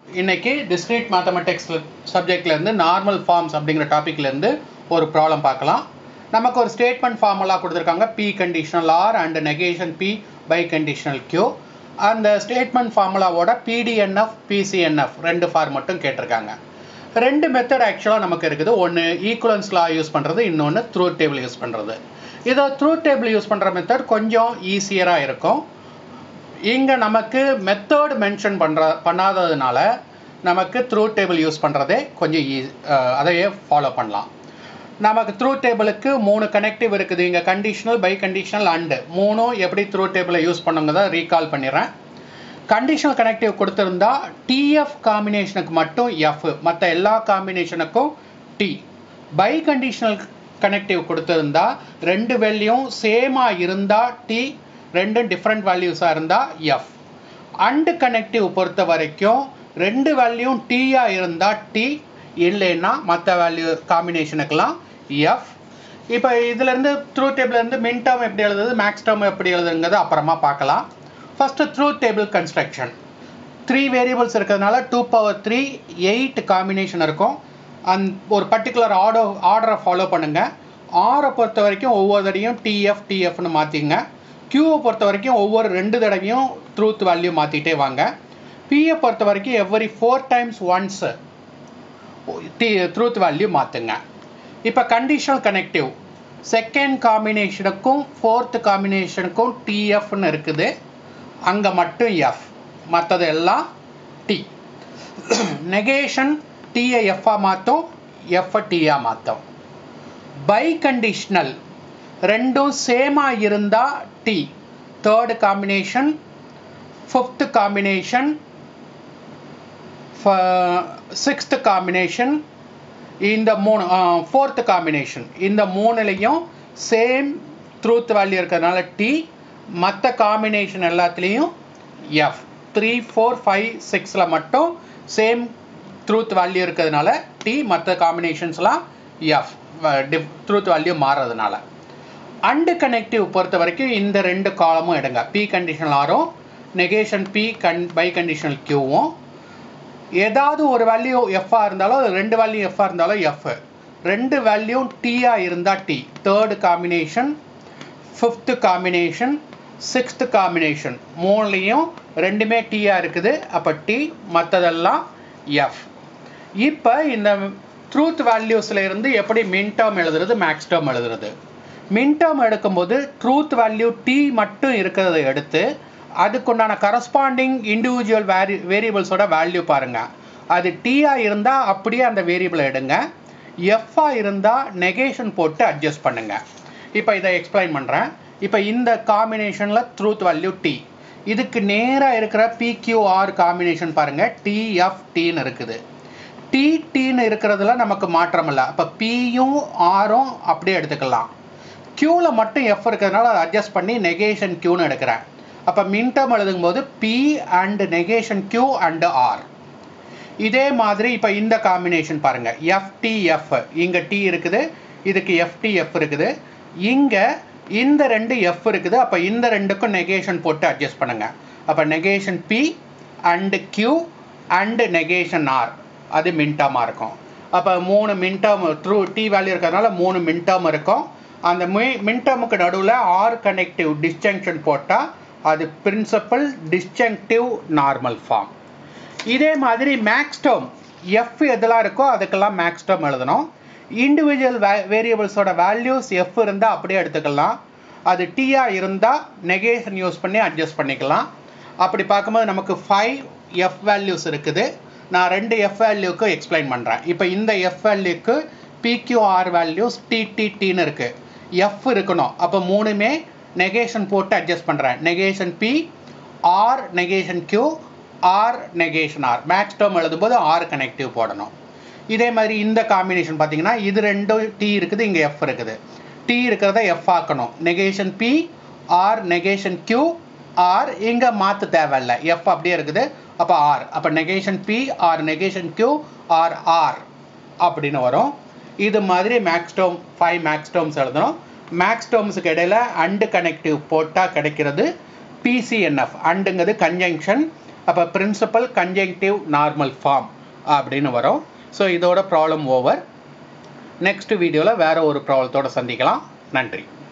இன்னைக்கு discrete mathematics சப்ஜெக்ட்லேருந்து normal forms அப்படிங்கிற டாப்பிக்லேருந்து ஒரு ப்ராப்ளம் பார்க்கலாம் நமக்கு ஒரு ஸ்டேட்மெண்ட் ஃபார்முலா கொடுத்துருக்காங்க P conditional R and negation P biconditional Q அந்த ஸ்டேட்மெண்ட் ஃபார்முலாவோட பிடிஎன்எஃப் பிசிஎன்எஃப் ரெண்டு ஃபார் மட்டும் கேட்டிருக்காங்க ரெண்டு மெத்தட் ஆக்சுவலாக நமக்கு இருக்குது ஒன்று ஈக்குவலன்ஸ் லா யூஸ் பண்ணுறது இன்னொன்று த்ரூ டேபிள் யூஸ் பண்ணுறது இதை த்ரூ டேபிள் யூஸ் பண்ணுற மெத்தட் கொஞ்சம் ஈஸியராக இருக்கும் இங்கே நமக்கு மெத்தட் மென்ஷன் பண்ணுற பண்ணாததுனால நமக்கு த்ரூ டேபிள் யூஸ் பண்ணுறதே கொஞ்சம் ஈ அதையே ஃபாலோ பண்ணலாம் நமக்கு த்ரூ டேபிளுக்கு மூணு கனெக்டிவ் இருக்குது இங்கே கண்டிஷனல் பை கண்டிஷனல் அண்டு மூணும் எப்படி த்ரூ டேபிளை யூஸ் பண்ணுங்க தான் ரீகால் பண்ணிடுறேன் கண்டிஷனல் கனெக்டிவ் கொடுத்துருந்தா டிஎஃப் காம்பினேஷனுக்கு மட்டும் எஃப் மற்ற எல்லா காம்பினேஷனுக்கும் டி பை கண்டிஷனல் கனெக்டிவ் கொடுத்துருந்தா ரெண்டு வேல்யூம் சேமாக இருந்தால் டி ரெண்டும் டிஃப்ரெண்ட் வேல்யூஸாக இருந்தால் எஃப் அண்டு கனெக்டிவ் பொறுத்த வரைக்கும் ரெண்டு வேல்யூம் டீயாக இருந்தால் டி இல்லைன்னா மற்ற வேல்யூ காம்பினேஷனுக்கெல்லாம் எஃப் இப்போ இதுலேருந்து த்ரூ டேபிள்லேருந்து மின் டேர்ம் எப்படி எழுதுது மேக்ஸ் டேர்ம் எப்படி எழுதுங்கிறது அப்புறமா பார்க்கலாம் first truth table construction three variables இருக்கிறதுனால two power three eight combination இருக்கும் அந் ஒரு பர்டிகுலர் ஆர்டர் ஆர்டரை ஃபாலோ பண்ணுங்கள் ஆரை பொறுத்த வரைக்கும் ஒவ்வொரு தடையும் டிஎஃப் டிஎஃப்னு மாற்றிங்க க்யூவை பொறுத்த வரைக்கும் ஒவ்வொரு ரெண்டு தடவையும் ட்ரூத் வேல்யூ மாற்றிட்டே வாங்க பியை பொறுத்த வரைக்கும் every four times once T truth value மாற்றுங்க இப்போ கண்டிஷனல் கனெக்டிவ் செகண்ட் காம்பினேஷனுக்கும் ஃபோர்த் காம்பினேஷனுக்கும் டிஎஃப்னு இருக்குது அங்கே மட்டும் எஃப் மற்றது எல்லாம் டி நெகேஷன் டியை எஃப்பாக மாற்றும் எஃப்ஐ டியாக மாற்றும் பை கண்டிஷனல் ரெண்டும் சேமாக இருந்தால் T third combination fifth combination sixth combination இந்த மூணு ஃபோர்த்து காம்பினேஷன் இந்த மூணுலேயும் சேம் ட்ரூத் வேல்யூ இருக்கிறதுனால டி மற்ற காம்பினேஷன் எல்லாத்துலேயும் எஃப் த்ரீ ஃபோர் ஃபைவ் சிக்ஸில் மட்டும் சேம் ட்ரூத் வேல்யூ இருக்கிறதுனால டி மற்ற காம்பினேஷன்ஸ்லாம் எஃப் டிஃப் ட்ரூத் வேல்யூ மாறுறதுனால அண்டு கனெக்டிவ் பொறுத்த வரைக்கும் இந்த ரெண்டு காலமும் எடுங்க பி கண்டிஷனல் ஆரும் நெகேஷன் பி கன் பை கண்டிஷனல் கியூவும் ஏதாவது ஒரு வேல்யூ எஃப்பாக இருந்தாலும் ரெண்டு வேல்யூ எஃப்பாக இருந்தாலும் எஃப் ரெண்டு வேல்யூ டீயாக இருந்தால் T third combination fifth combination sixth combination மூணுலேயும் ரெண்டுமே டீயாக இருக்குது அப்போ டி மற்றதெல்லாம் எஃப் இப்போ இந்த ட்ரூத் வேல்யூஸில் இருந்து எப்படி மின் டேர்ம் எழுதுறது மேக்ஸ் டேர்ம் எழுதுறது மின் டேர்ம் எடுக்கும்போது ட்ரூத் வேல்யூ டி மட்டும் இருக்கிறத எடுத்து அதுக்குண்டான கரஸ்பாண்டிங் இண்டிவிஜுவல் வேரி வேரியபிள்ஸோட வேல்யூ பாருங்கள் அது டீயாக இருந்தால் அப்படியே அந்த வேரியபிளை எடுங்க எஃப்பாக இருந்தால் நெகேஷன் போட்டு அட்ஜஸ்ட் பண்ணுங்கள் இப்போ இதை எக்ஸ்பிளைன் பண்ணுறேன் இப்போ இந்த காம்பினேஷனில் ட்ரூத் வேல்யூ டி இதுக்கு நேராக இருக்கிற பிக்யூஆர் காம்பினேஷன் பாருங்கள் டிஎஃப் டின்னு இருக்குது டி டின்னு இருக்கிறதுல நமக்கு மாற்றம் இல்லை அப்போ பியும் ஆரும் அப்படியே எடுத்துக்கலாம் க்யூவில் மட்டும் எஃப் இருக்கிறதுனால அதை அட்ஜஸ்ட் பண்ணி நெகேஷன் க்யூன்னு எடுக்கிறேன் அப்போ மின்டம் எழுதும் போது P and negation Q and R இதே மாதிரி இப்போ இந்த காம்பினேஷன் பாருங்கள் எஃப்டிஎஃப் இங்கே டி இருக்குது இதுக்கு எஃப்டிஎஃப் இருக்குது இங்கே இந்த ரெண்டு எஃப் இருக்குது அப்போ இந்த ரெண்டுக்கும் நெகேஷன் போட்டு அட்ஜஸ்ட் பண்ணுங்கள் அப்போ negation P and Q and negation R அது மின்டமாக இருக்கும் அப்போ மூணு மின்டம் த்ரூ டி வேல்யூ இருக்கிறதுனால மூணு மின்டம் இருக்கும் அந்த மி மின்டமுக்கு நடுவில் ஆர் கனெக்டிவ் டிஸ்ஜங்ஷன் போட்டால் அது பிரின்சிபல் டிஸ்ஜங்டிவ் நார்மல் ஃபார்ம் இதே மாதிரி மேக்ஸ் டேர்ம் எஃப் எதெல்லாம் இருக்கோ அதுக்கெல்லாம் மேக்ஸ் டேர்ம் எழுதணும் இண்டிவிஜுவல் வே வேரியபிள்ஸோட வேல்யூஸ் எஃப் இருந்தால் அப்படியே எடுத்துக்கலாம் அது டீயாக இருந்தால் நெகேஷன் யூஸ் பண்ணி அட்ஜஸ்ட் பண்ணிக்கலாம் அப்படி பார்க்கும்போது நமக்கு ஃபைவ் எஃப் வேல்யூஸ் இருக்குது நான் ரெண்டு எஃப் வேல்யூக்கு எக்ஸ்பிளைன் பண்ணுறேன் இப்போ இந்த எஃப் வேல்யூக்கு பிக்யூஆர் வேல்யூஸ் டிடிடின்னு இருக்குது எஃப் இருக்கணும் அப்போ மூணுமே நெகேஷன் போட்டு அட்ஜஸ்ட் பண்ணுறேன் negation P R negation Q R negation R maxterm எழுதும்போது ஆர் கனெக்டிவ் போடணும் இதே மாதிரி இந்த காம்பினேஷன் பார்த்தீங்கன்னா இது ரெண்டும் டி இருக்குது இங்கே எஃப் இருக்குது டி இருக்கிறத எஃப் ஆக்கணும் negation P R negation Q R இங்கே மாற்ற தேவையில்லை எஃப் அப்படியே இருக்குது அப்போ ஆர் அப்போ negation P R negation Q R R அப்படின்னு வரும் இது மாதிரி maxterm five maxterms எழுதணும் மேக்ஸ் டேர்ம்ஸுக்கு இடையில அண்டு கனெக்டிவ் போட்டால் கிடைக்கிறது பிசிஎன்எஃப் அண்டுங்கிறது கன்ஜங்ஷன் அப்போ பிரின்சிபல் கன்ஜெக்டிவ் நார்மல் ஃபார்ம் அப்படின்னு வரும் ஸோ இதோட ப்ராப்ளம் ஓவர் நெக்ஸ்ட் வீடியோவில் வேறு ஒரு ப்ராப்ளத்தோடு சந்திக்கலாம் நன்றி